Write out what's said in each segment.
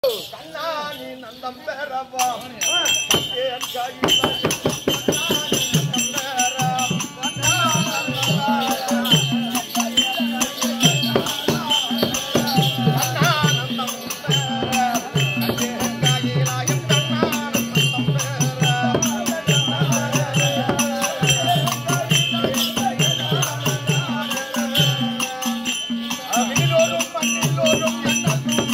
கண்ணாணி நந்தம் பெறவா ஏன் கையில் கண்ணாணி நந்தம் பெறவா கண்ணானந்தம் பெற ஏன் கையிலாயும் கண்ணானந்தம் பெற அவிலோரும் மண்ணிலோரும் என்னும்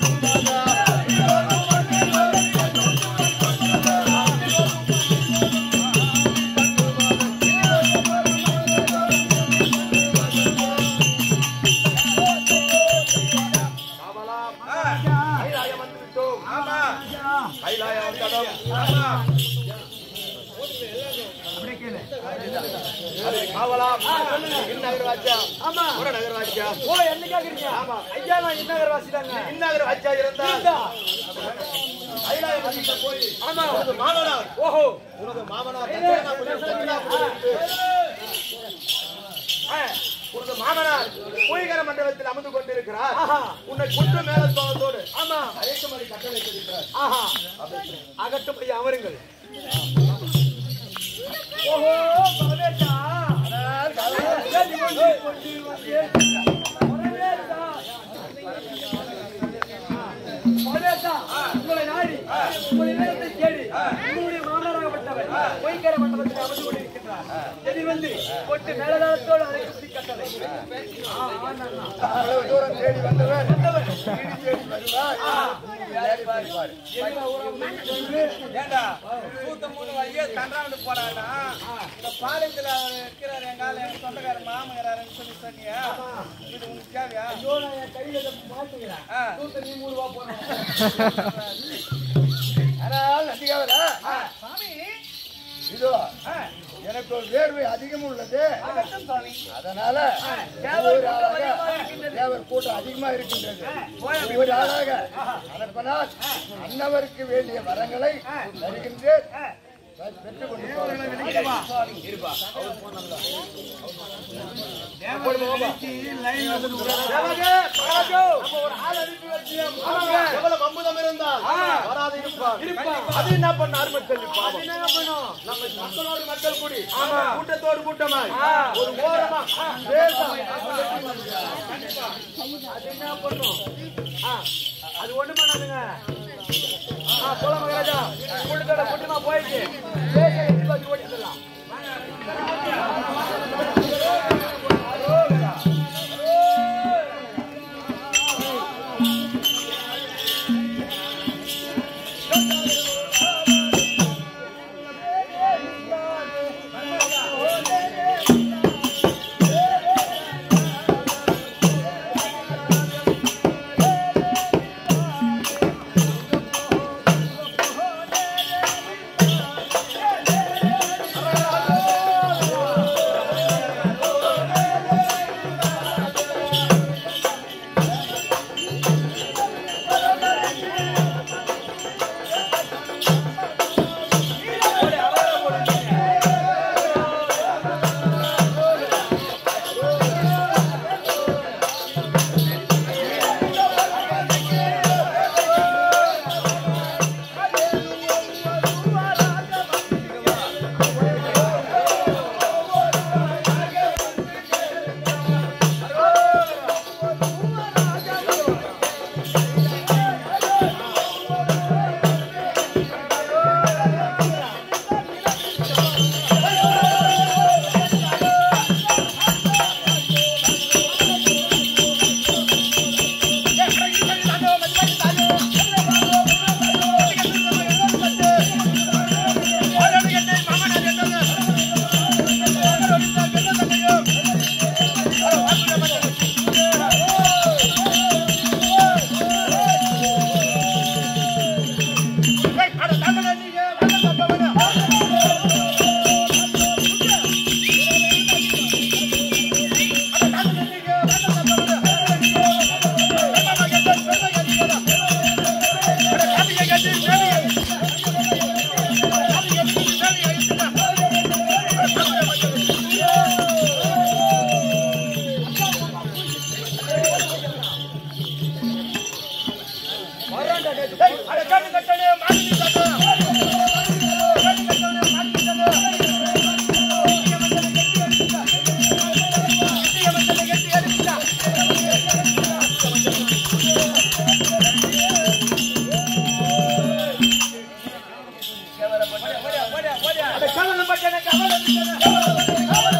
காவலாம் கைலாயம் வந்துவிட்டோம் ஆமா கைலாயம் வந்ததும் ஆமா அது காவலாம் இந்நகர் ராஜா ஆமா ஒரு நகர் ராஜா ஓ என்ன கேக்குறீங்க ஆமா ஐயா நான் இன்னகர் வாசிதாங்க இந்நகர் ராஜா இருந்தால் கைலாயம் வந்துட்ட போய் ஆமா உனது மாமனார் ஓஹோ உனது மாமனார் தட்சிணாபுரம் தட்சிணாபுரத்துக்கு ஆ, உனது மாமனார் பூய்கர மண்டபத்தில் அமர்ந்து கொண்டிருக்கிறார் ஆஹா. உன்னை குற்ற மேலத்தோடு ஆமா அழைக்கும்படி கட்டளை இருக்கிறார் ஆஹா அகட்டும் ஐயா அமருங்கள் ஓஹோ பரவேட்டா உங்களை நாடி உங்களை நேரத்தை தேடி உங்களுடைய மாமனாராகப்பட்டவர் பொய்க்கர மண்டபத்தில் அமர்ந்து கொண்டிருக்கின்றார் எதிர் வந்து கொட்டு மேலதாரத்தோடு அழைக்கும் கட்டளை ஆ, ஆமாண்ணா. அவ்வளவு தூரம் தேடி வந்தவர் வீடு தேடி வருவார் ஏண்டா சூத்த மூணு வழியே தண்டாண்டு போறானா இந்த பாளையத்துல இருக்கிறார் எங்கால எங்க சொந்தக்கார மாமங்கிறாருன்னு சொல்லி சொன்னியா இது உனக்கு தேவையா ஐயோ, நான் என் கையில இதை மாட்டுகிறேன். ஆ. தூக்க நீ மூணு ரூபா போடணும். ஆனால் நந்திகாவரா சாமி இதோ ஆ, எனக்கு ஒரு வேர்வை அதிகம் உள்ளது வணக்கம் சாமி அதனால ஒரு ஆளாக தேவர் கூட்டம் அதிகமா இருக்கின்றது ஒரு ஆளாக அனுப்பினால் அன்னவருக்கு வேண்டிய வரங்களை தருகின்றேன் பெற்றுக் கொண்டு போகிறேன். எவ்வளவு அம்புதம் இருந்தால் வராது இருப்பார். அது என்ன பண்ண அருமத்தல் பாவம் நம்ம மக்களோடு மக்கள் கூடி கூட்டத்தோடு கூட்டமாய் ஒரு ஓரமா பேசா அது என்ன பண்ணும்? ஆ, அது ஒண்ணும் பண்ணாதுங்க. ஆ, போலாம் மகாராஜா. கூட்டத்தோட கூட்டமா போயிட்டு பேச எட்டி பார்த்து ஓட்டிடலாம். அட கண்ணு கட்டணே மாட்டி கட்டணே அட கவலை பட்டனே கவலை பட்டனே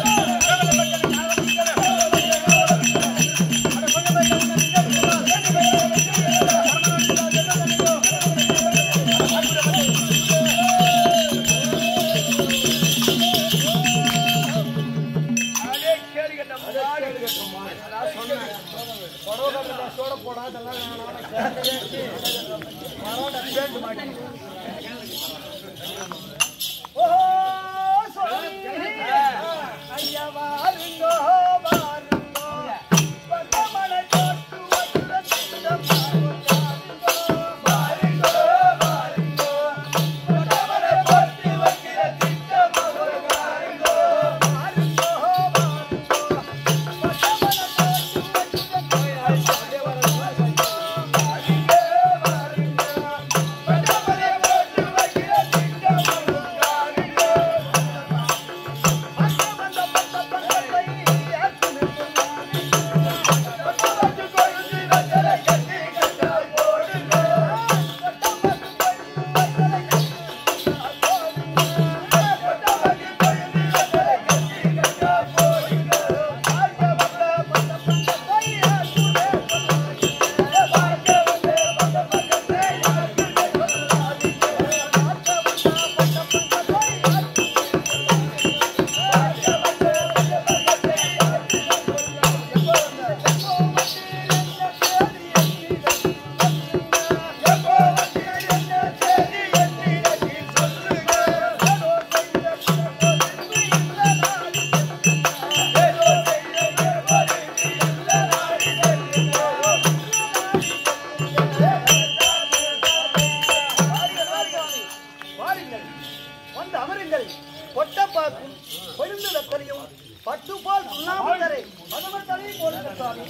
வாருங்கள் வந்து அமருங்கள் கொட்டப்பாக்கும் கொழுந்து வெத்தலையும் பட்டுப்பால் சுண்ணாம்பு தரை பதவர் தலை போடுங்க சாமி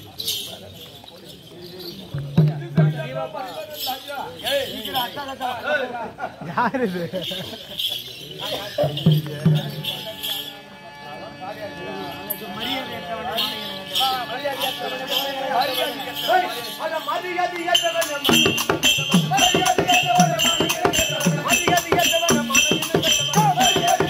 ஏய், அட மரியாதை ஏற்றவன் மரியாதை ஏற்றவன் மரியாதை ஏற்றவன் மரியாதை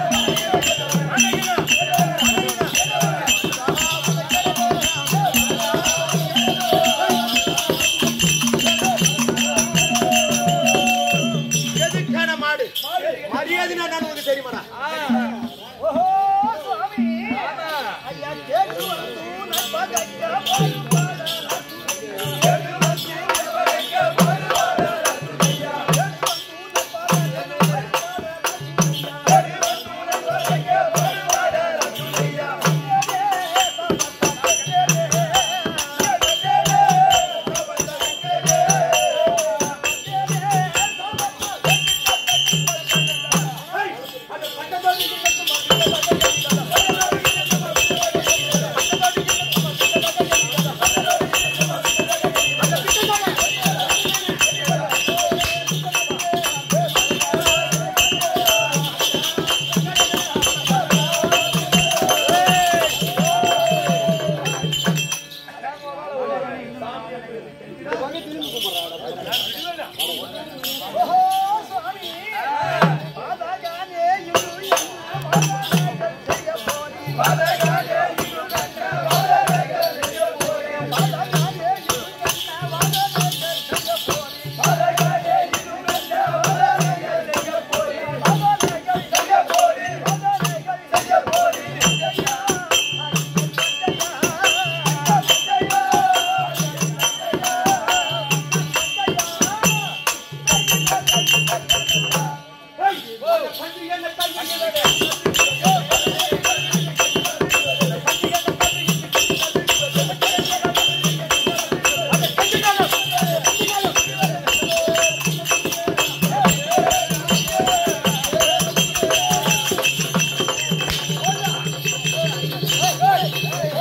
எதுக்கான மாடு மரியாதைனா நான் உனக்கு தெரியுமாடா ஓஹோ சுவாமி ஐயா கேட்டு வந்து நான் பார்க்க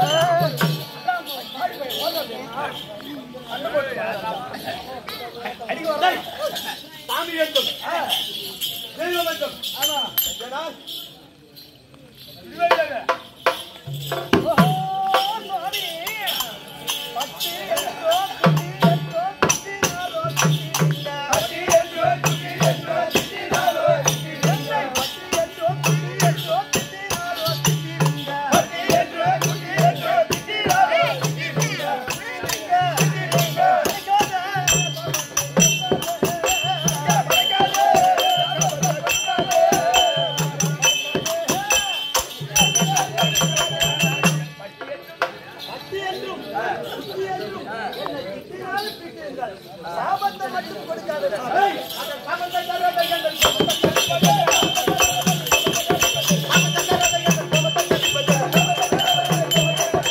அடி சாமி வேண்டும் தெய்வம் வேண்டும் ஆமா ஏன்னா, இதுவே இல்லைங்க. ஓஹோ, சுவாமி. பக்தி என்றோ, புத்தி என்றோ, புத்தினாலோ, புத்தியில்லை. பக்தி என்றோ, புத்தி என்றோ, புத்தினாலோ, புத்தியில்லை. பக்தி என்றோ, புத்தி என்றோ, புத்தினாலோ, புத்தியில்லை. பக்தி என்றோ, புத்தி என்றோ, புத்தினாலோ, புத்தியில்லை. புத்தியில்லை, புத்தியில்லை. பக்தி என்றும் புத்தி என்றும் என்னை திட்டினாலும் திட்டுங்கள். சாபத்தை மட்டும் கொடுக்காதே ஏய், அந்த சாபத்தை தருவதை எங்கள் சாபத்தை தருவதை. சாபத்தை தருவதை எங்கள் சாபத்தை தருவதை.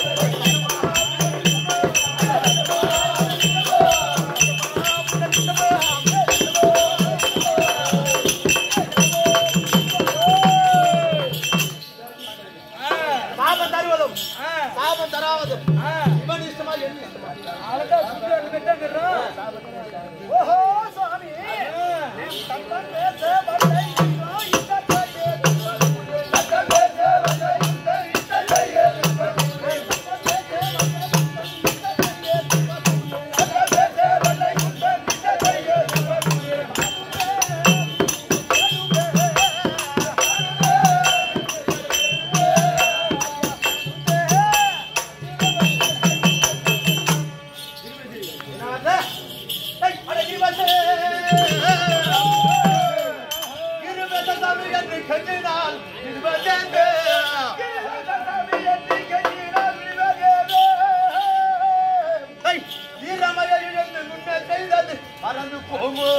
சாபம் தருவதும் சாபம் தராவதும் இவன் இஷ்டமா என் இஷ்டமா அழகா சுத்தி வந்து கட்டாங்கிறோம். ஓஹோ சுவாமி தத்தம் பேச வல்லை இன்றோ இத்தத்தை ஏற்றுக்கொள்ளுங்கள். தத்தம் பேச வல்லை இன்றோ இத்தத்தை ஏற்றுக்கொள்ளுங்கள். தத்தம் பேச வல்லை இன்றோ இத்தத்தை ஏற்றுக்கொள்ளுங்கள். தத்தம் பேச வல்லை இன்றோ இத்தத்தை ஏற்றுக்கொள்ளுங்கள். என்னவென்ன? ஏய், அட கிரிவாசே! கிருபத சாமி என்று கெஞ்சினால் கிருபதேங்க. ஏய், வீரமய இழந்து முன்னே செய்தது மறந்து போமோ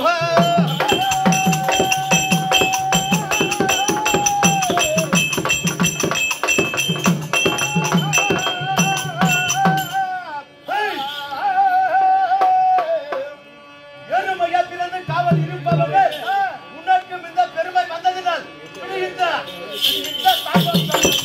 எருமையா பிறந்து காவல் இருப்பவனே உனக்கும் இந்த பெருமை வந்ததினால் விடுகின்ற இந்த சாபம்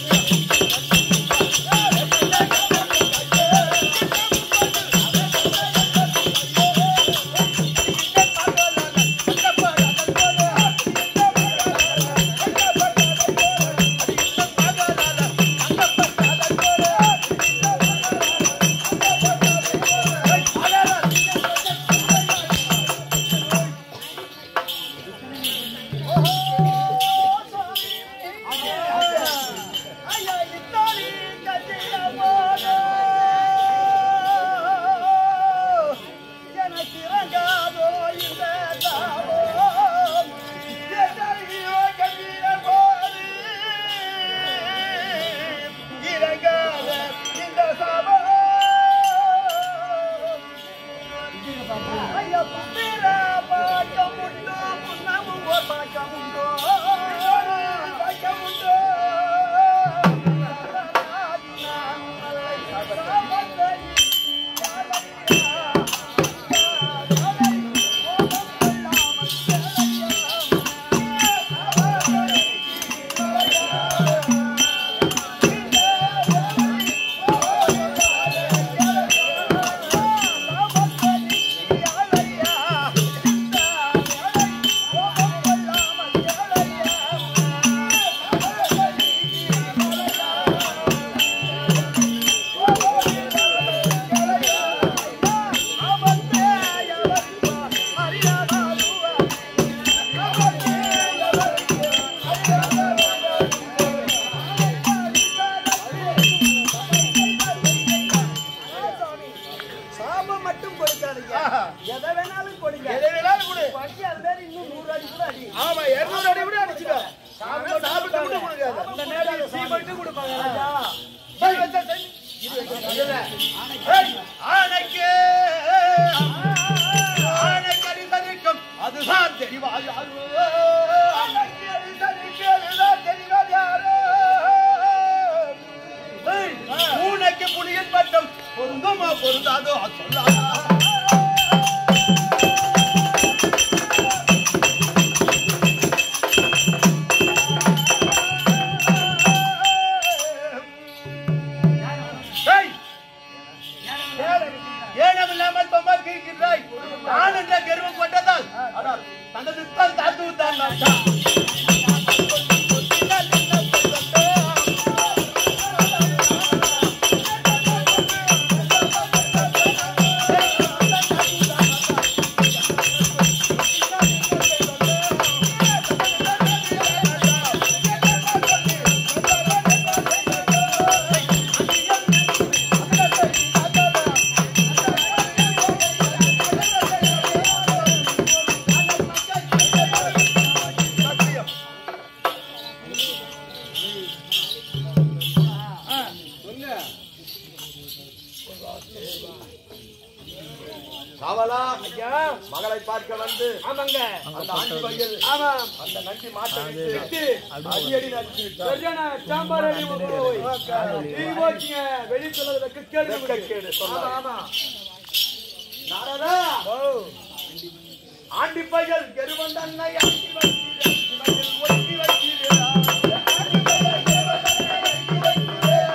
ஐயா புத்திர பாக்கமுண்டோ புன்னமும் ஓர் பாக்கமுண்டோ பாக்கமுண்டோ சாபம் மட்டும் கொடுக்காதீங்க எதை வேணாலும் கொடுங்க எதை வேணாலும் கொடு. பட்டி அது பேர் இன்னும் நூறு அடி கூட அடி ஆமா இருநூறு அடி கூட அடிச்சுக்கோ சாப்பிட்டு சாப்பிட்டு கூட கொடுக்காது அந்த நேரம் சீ மட்டும் கொடுப்பாங்க ராஜா ஏய், வச்சா செய். ஏய், ஆணைக்கு ஆணைக்கு அடிசரிக்கும் அதுதான் தெரிவாய் ஆணைக்கு அடிசரிக்கும் அதுதான் தெரிவாய் யாரோ ஏய், பூனைக்கு புலியின் பட்டம் பொருந்துமா பொருந்தாதோ அது சொல்லாதா ஏய், ஏனம் இல்லாமல் பொம்மை கீழ்கின்றாய் நான் என்ற கர்வம் கொண்டதால் ஆனால் தனது அந்த ஆண்டி பையல் ஆமா அந்த நன்றி மாட்டை விட்டு விட்டு அடி அடி நடிச்சு விட்டார் சரியான சாம்பார் அடி போய் டீ போச்சுங்க வெளிய சொல்லது வெக்க கேடு வெக்க கேடு ஆமா சொன்னார். ஆமா நாரதா ஆண்டி பையல் கெருவந்தன்னை ஆண்டி வைக்கிறேன் இவர்கள் ஒட்டி வைக்கிறேன் ஆண்டி பையல் கெருவந்தன்னை அடக்கி வைக்கிறேன்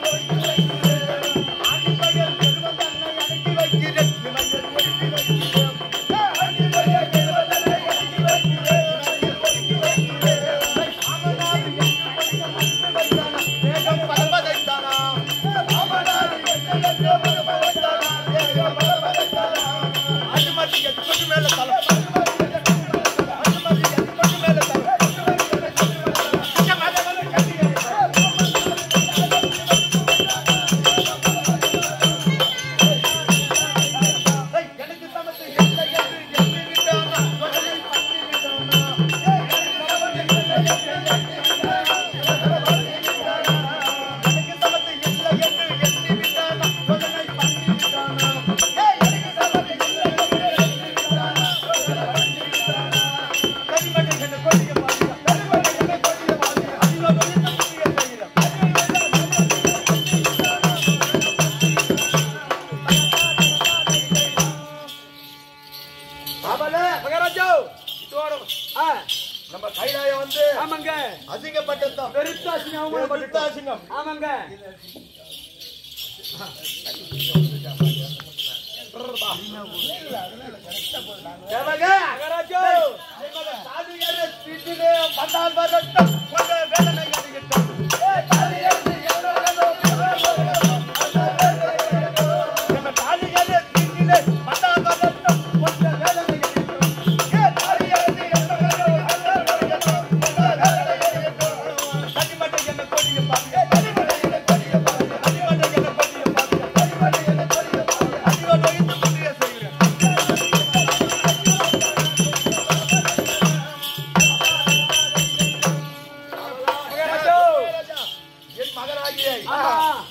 ஆண்டி பையல் கெருவந்தன்னை அடக்கி வைக்கிறேன் இவர்கள் ஒட்டி வைக்கிறேன் ஆண்டி பையல் கெருவந்தன்னை அடக்கி வைக்கிறேன் இவர்கள் ஒட்டி வைக்கிறேன் ஆமனார் என்று கொஞ்சம் மட்டு வைத்தானா வேகம் பரவதைத்தானா ஆமனார் என்று கொஞ்சம் பரவதைத்தானா வேகம் பரவதைத்தானா அனுமதி எதுக்கு மேல தலை அனுமதி எதுக்கு மேல தலை இந்த மகனை கட்டி எனக்கு சமத்து இல்லை என்று எண்ணி விட்டானா மகனை பண்ணி விட்டானா எனக்கு சமத்து இல்லை என்று எண்ணி விட்டானா மகனை பண்ணி விட்டானா எனக்கு சமத்து இல்லை என்று எண்ணி விட்டானா கனிமகை என்ன கொடிய பாதியா கனிமகை என்ன கொடிய பாதியா அதிலோ வெளித்த புதிய தைரியம் அவளே மகாராஜா இதோட ஆ நம்ம கைலாயம் வந்து ஆமாங்க அசிங்கப்பட்டதும் பெருத்தாசிங்க அவமானப்பட்டு விருத்தாசிங்கம் ஆமாங்க தேவக மகாராஜா நிம்மத சாதியரே திட்டிலே வந்தால் வரட்டும் கொண்ட வேதனை அடிக்கட்டும் ஏ சாதியரே எவரோ நம்ம சாதியரே திட்டிலே வந்தால் வரட்டும் கொண்ட வேதனை அடிக்கட்டும் ஏ சாதியரே எவரோ தனிமட்டை என்ன கொடிய பாவியா தனிமட்டை என்ன கொடிய பாவியா தனிமட்டை என்ன கொடிய பாவியா தனிமட்டை என்ன கொடிய பாவியா அதிவோ நோயிட்டு புதிய செய்கிறேன் மகாராஜா என் மகனாகிய ஆமா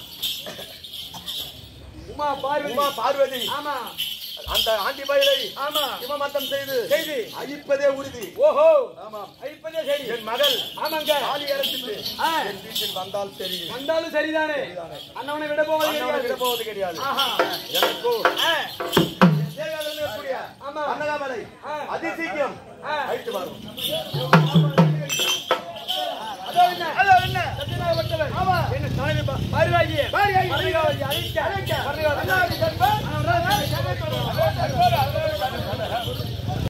உமா பார்வதி உமா பார்வதி ஆமா அந்த ஆண்டி பயிரை ஆமா சிவமத்தம் செய்து செய்து அழிப்பதே உறுதி ஓஹோ ஆமாம் இப்பதே சரி என் மகள் ஆமாங்க தாலி அரசிட்டு ஆ. என் வீட்டில் வந்தால் தெரியும் வந்தாலும் சரிதானே அண்ணவனை விட போவது அண்ணாவை கிடையாது. விடப்போவது கிடையாது ஆஹா எனக்கு ஆ, தேவையானது இருக்கக்கூடிய ஆமா. அன்னகாமலை ஆ. அதிசீக்கிரம் ஆ. அழைத்து வரும் அதோ என்ன? அதோ என்ன சத்தியநாதபட்டவர். ஆமா. என்ன தலைமை பா- பாரிவாகிய. பாரிவாகிய. பரணிகாவதி அழைக்க. அழைக்க. பரணிகாவதி. அண்ணாவை கற்ப. அவன் ராஜா, சகோதரர்.